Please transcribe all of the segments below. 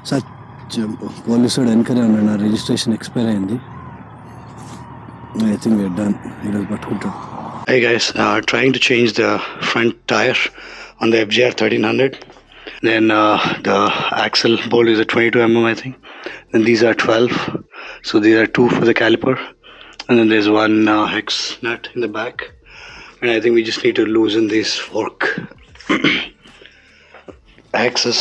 సత్యం police వాడు వెనకనే ఉన్నాడు నా రిజిస్ట్రేషన్ ఎక్స్పైర్ అయింది ఐ థింక్ వీఆర్ డన్ ఈరోజు పట్టుకుంటాడు Hey guys, uh, trying to change the front tire on the FGR 1300. Then uh, the axle bolt is a 22 mm, I think. Then these are 12, so these are two for the caliper, and then there's one uh, hex nut in the back. And I think we just need to loosen this fork axis.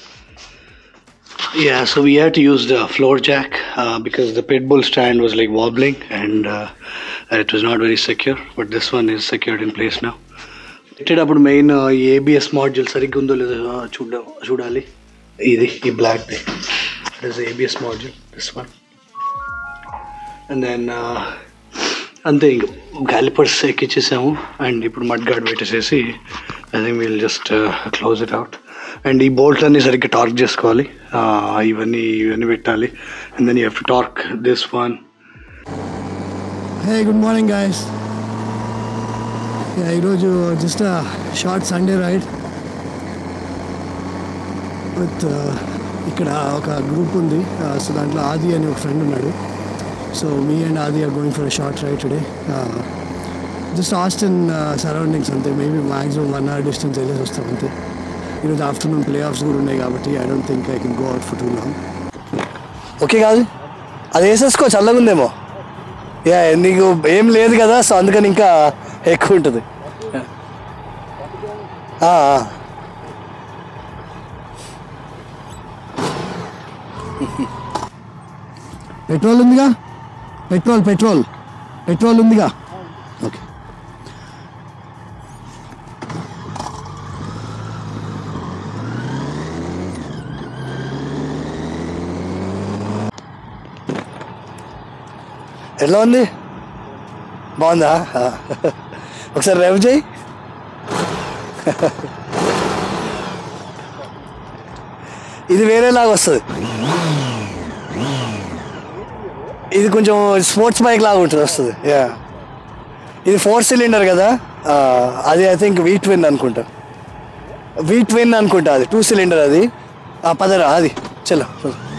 Yeah, so we had to use the floor jack uh, because the pit bull stand was like wobbling and uh, it was not very secure. But this one is secured in place now. పెట్టేటప్పుడు main ABS module సరిగ్గా ఉందో లేదో చూడ చూడాలి ఇది ఈ block the it is ABS module this one and then అంతే ఇంక క్యాలిపర్స్ ఎక్కిచ్చేసాము అండ్ ఇప్పుడు మడ్ గార్డ్ పెట్టేసేసి I think will just close it out and ఈ బోల్ట్ అన్ని సరిగ్గా టార్క్ చేసుకోవాలి Ah, ఇవన్నీ ఇవన్నీ పెట్టాలి and then you have to torque this one hey good morning guys ఈరోజు just short Sunday ride with ఇక్కడ ఒక గ్రూప్ ఉంది సో దాంట్లో ఆది అని ఒక ఫ్రెండ్ ఉన్నాడు so me and Adi are going for short ride today just Austin surroundings అంతే maybe maximum one hour distance వెళ్ళేసి వస్తాం అంతే ఈరోజు ఆఫ్టర్నూన్ ప్లే ఆఫ్స్ కూడా ఉన్నాయి కాబట్టి I don't think I can go out for too long okay కాదు అది వేసేసుకో చల్లగా ఉందేమో యా నీకు ఏం లేదు కదా సో అందుకని ఇంకా ఎక్కువ ఉంటుంది ఆ, ఆ. పెట్రోల్ ఉందిగా పెట్రోల్ పెట్రోల్ పెట్రోల్ ఉందిగా ఓకే ఎట్లా ఉంది బాగుందా ఆ. ఒకసారి రేవ్ చేయి ఇది వేరేలాగా వస్తుంది ఇది కొంచెం స్పోర్ట్స్ బైక్ లాగా ఉంటుంది వస్తుంది యా ఇది ఫోర్ సిలిండర్ కదా ఆ, అది ఐ థింక్ వీట్ విన్ అనుకుంటా వీట్ విన్ అనుకుంటా అది టూ సిలిండర్ అది ఆ పదరా అది చలో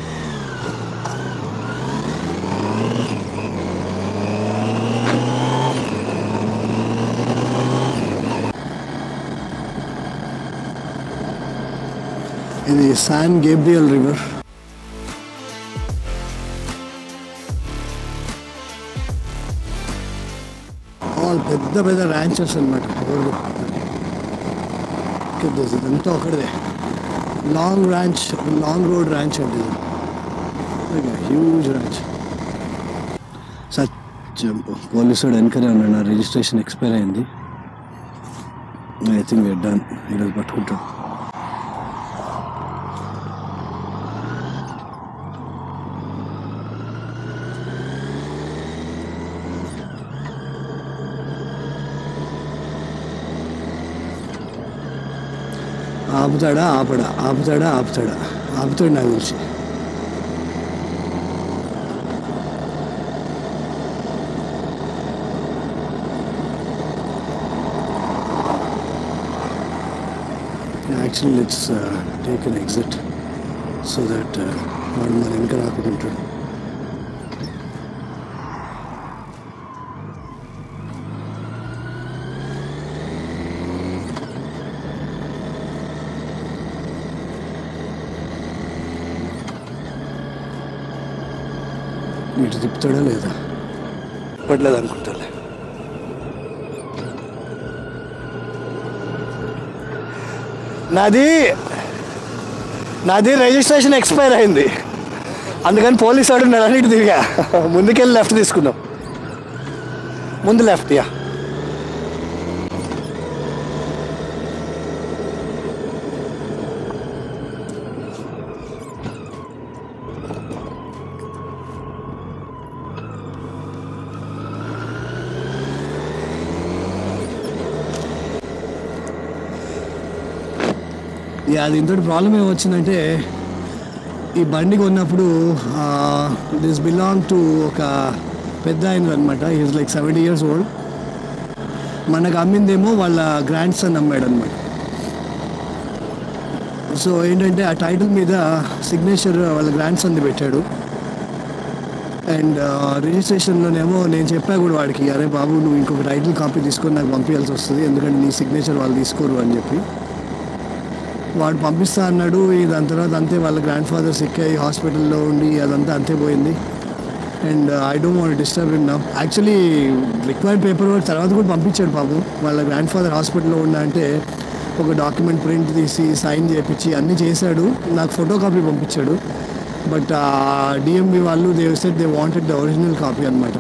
ఇది శాన్ గేబ్రియల్ రివర్ ఆల్ పెద్ద పెద్ద ర్యాంచెస్ అనమాట ఇదంతా ఒకటిదే long ranch long road ranch అంటే ఇది హ్యూజ్ ర్యాంచ్ సత్యం పోలీసు వాడు వెనకనే ఉన్నాడు నా రిజిస్ట్రేషన్ ఎక్స్పైర్ అయింది ఐ థింక్ వీఆర్ డన్ ఈరోజు పట్టుకుంటాడు ఆపుతాడా ఆపడా ఆపుతాడా ఆపుతాడా ఆపుతాడు నాకు తెలిసి actually let's take an exit so that వాడు మన వెనక రాకుంటాడు ఇటు తిప్పుతాడా లేదా పడలేదు అనుకుంటాలే నాది నాది రిజిస్ట్రేషన్ ఎక్స్పైర్ అయింది అందుకని పోలీస్ వాడు ఉన్నాడు అని ఇటు తిరిగా ముందుకెళ్ళి లెఫ్ట్ తీసుకున్నాం ముందు లెఫ్ట్ యా యా దీంతో ప్రాబ్లం ఏమొచ్చిందంటే ఈ బండి కొన్నప్పుడు దిస్ బిలాంగ్ టు ఒక పెద్ద ఆయన అనమాట is like seventy years old మనకు అమ్మిందేమో వాళ్ళ గ్రాండ్ సన్ అమ్మాడు అనమాట సో ఏంటంటే ఆ టైటిల్ మీద సిగ్నేచర్ వాళ్ళ గ్రాండ్ సన్ది పెట్టాడు అండ్ రిజిస్ట్రేషన్లోనేమో నేను చెప్పా కూడా వాడికి అరే బాబు నువ్వు ఇంకొక టైటిల్ కాపీ తీసుకొని నాకు పంపించాల్సి వస్తుంది ఎందుకంటే నీ సిగ్నేచర్ వాళ్ళు తీసుకోరు అని చెప్పి వాడు పంపిస్తా అన్నాడు ఈ దాని తర్వాత అంతే వాళ్ళ గ్రాండ్ ఫాదర్ సిక్ అయ్యి హాస్పిటల్లో ఉండి అదంతా అంతే పోయింది and I don't want disturb him నా యాక్చువల్లీ రిక్వైర్డ్ పేపర్ వర్క్ తర్వాత కూడా పంపించాడు పాపం వాళ్ళ గ్రాండ్ ఫాదర్ హాస్పిటల్లో ఉన్నా అంటే ఒక డాక్యుమెంట్ ప్రింట్ తీసి సైన్ చేయించి అన్నీ చేశాడు నాకు ఫోటో కాపీ పంపించాడు బట్ డిఎంబి వాళ్ళు they set they wanted the original copy అనమాట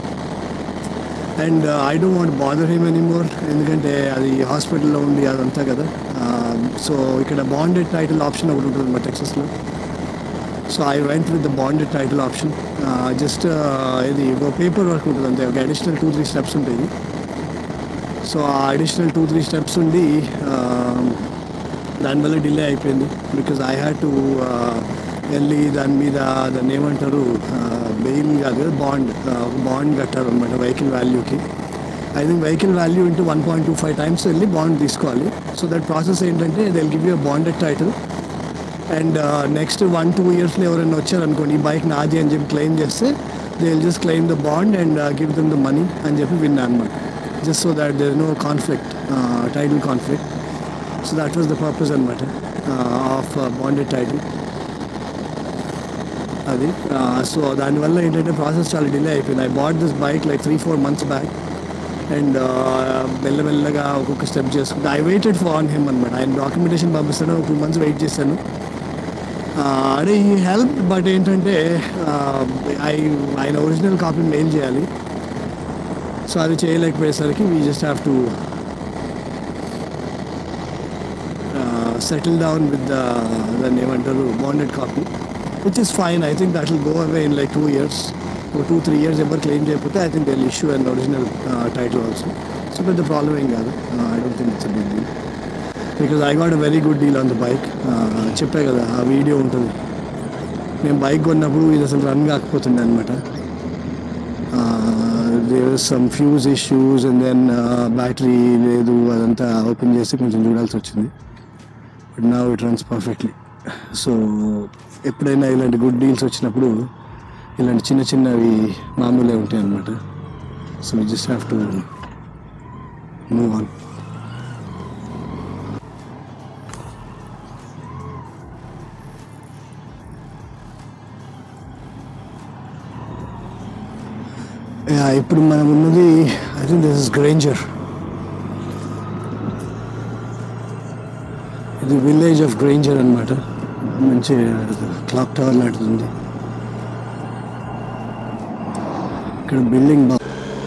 and I don't want bother him anymore ఎందుకంటే అది హాస్పిటల్లో ఉండి అదంతా కదా సో ఇక్కడ బాండెడ్ టైటిల్ ఆప్షన్ ఒకటి ఉంటుంది మా టెక్సస్లో so I went with the bonded title option just ఇది ఒక పేపర్ వర్క్ ఉంటుంది అంతే ఒక అడిషనల్ టూ త్రీ స్టెప్స్ ఉంటాయి సో ఆ అడిషనల్ టూ త్రీ స్టెప్స్ ఉండి uh, దానివల్ల డిలే అయిపోయింది బికాజ్ ఐ హ్యాడ్ టు వెళ్ళి దాని మీద దాన్ని ఏమంటారు బెయిల్ కాదు కదా బాండ్ బాండ్ కట్టారు అనమాట వెహికల్ వాల్యూకి I think vehicle value into one point two five times వెళ్ళి బాండ్ తీసుకోవాలి సో దట్ ప్రాసెస్ ఏంటంటే they give you bonded title and next one two ఇయర్స్లో ఎవరైనా వచ్చారనుకోండి ఈ బైక్ నాది అని చెప్పి క్లెయిమ్ చేస్తే they will just claim the bond and give them the money అని చెప్పి విన్నా అనమాట just so that there no conflict title conflict so that was the purpose అనమాట ఆఫ్ బాండెడ్ టైటిల్ అది సో దానివల్ల ఏంటంటే ప్రాసెస్ చాలా డిలే అయిపోయింది I bought this bike like three four months back and మెల్లమెల్లగా ఒక్కొక్క స్టెప్ చేసుకుంటే I waited for on him అనమాట ఆయన డాక్యుమెంటేషన్ పంపిస్తాను ఒక టూ మంత్స్ వెయిట్ చేశాను అదే ఈ హెల్ప్ బట్ ఏంటంటే ఐ ఆయన ఒరిజినల్ కాపీ మెయిల్ చేయాలి సో అది చేయలేకపోయేసరికి we just have to settle down with the దాన్ని ఏమంటారు bonded copy which is fine I think that will go away in like two years ఒక టూ త్రీ ఇయర్స్ ఎవరు claim చేయకపోతే I think they'll issue and original title also so పెద్ద problem ఏం కాదు I don't think it's big deal because I got a very good deal on the bike చెప్పే కదా ఆ video ఉంటుంది నేను బైక్ కొన్నప్పుడు ఇది అసలు రన్ కాకపోతుండే అనమాట there some fuse issues and then battery లేదు అదంతా ఓపెన్ చేసి కొంచెం చూడాల్సి వచ్చింది బట్ నా ఇట్ రన్స్ పర్ఫెక్ట్లీ సో ఎప్పుడైనా ఇలాంటి గుడ్ డీల్స్ వచ్చినప్పుడు ఇలాంటి చిన్న చిన్నవి మామూలే ఉంటాయి అన్నమాట so just have to move on ఇప్పుడు మనం ఉన్నది I think this is Granger ఇది విలేజ్ ఆఫ్ గ్రేంజర్ అనమాట మంచి క్లాక్ టవర్ లాంటిది ఇక్కడ బిల్డింగ్ బా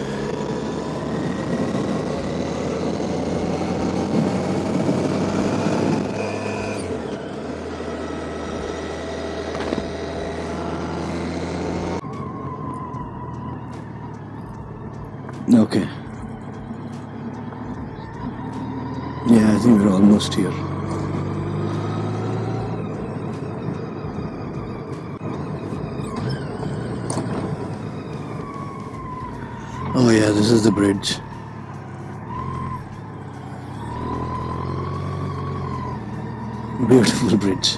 Okay. Yeah, I think we're almost here. Oh, yeah, this is the bridge. Beautiful bridge.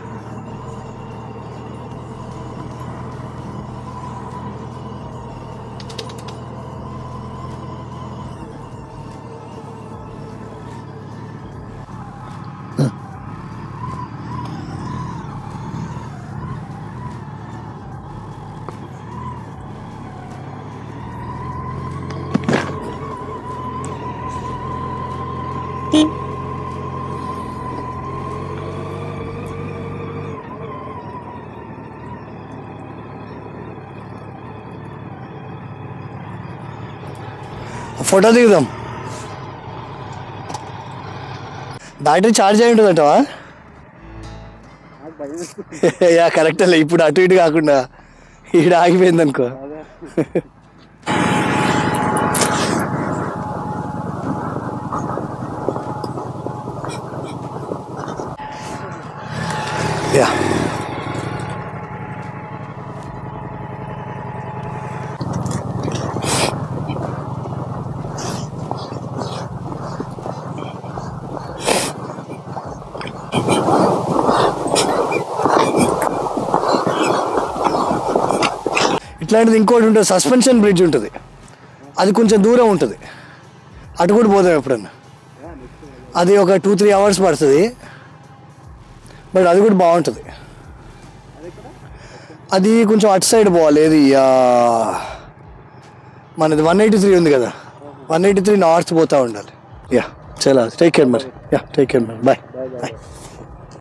Photo దిగుదాం బ్యాటరీ ఛార్జ్ అయి ఉంటుందంటవా యా కరెక్ట్ ఇప్పుడు అటు ఇటు కాకుండా ఈడ ఆగిపోయింది అనుకో యా ఇట్లాంటిది ఇంకోటి ఉంటుంది సస్పెన్షన్ బ్రిడ్జ్ ఉంటుంది అది కొంచెం దూరం ఉంటుంది అటు కూడా పోదాం ఎప్పుడన్నా అది ఒక టూ త్రీ అవర్స్ పడుతుంది బట్ అది కూడా బాగుంటుంది అది కొంచెం అటు సైడ్ పోవాలి ఏది ఆ, మనది వన్ ఎయిటీ త్రీ ఉంది కదా వన్ ఎయిటీ త్రీ నార్త్ పోతూ ఉండాలి యా చాలా టేక్ కేర్ మరి యా టేక్ కేర్ మరి బాయ్ బాయ్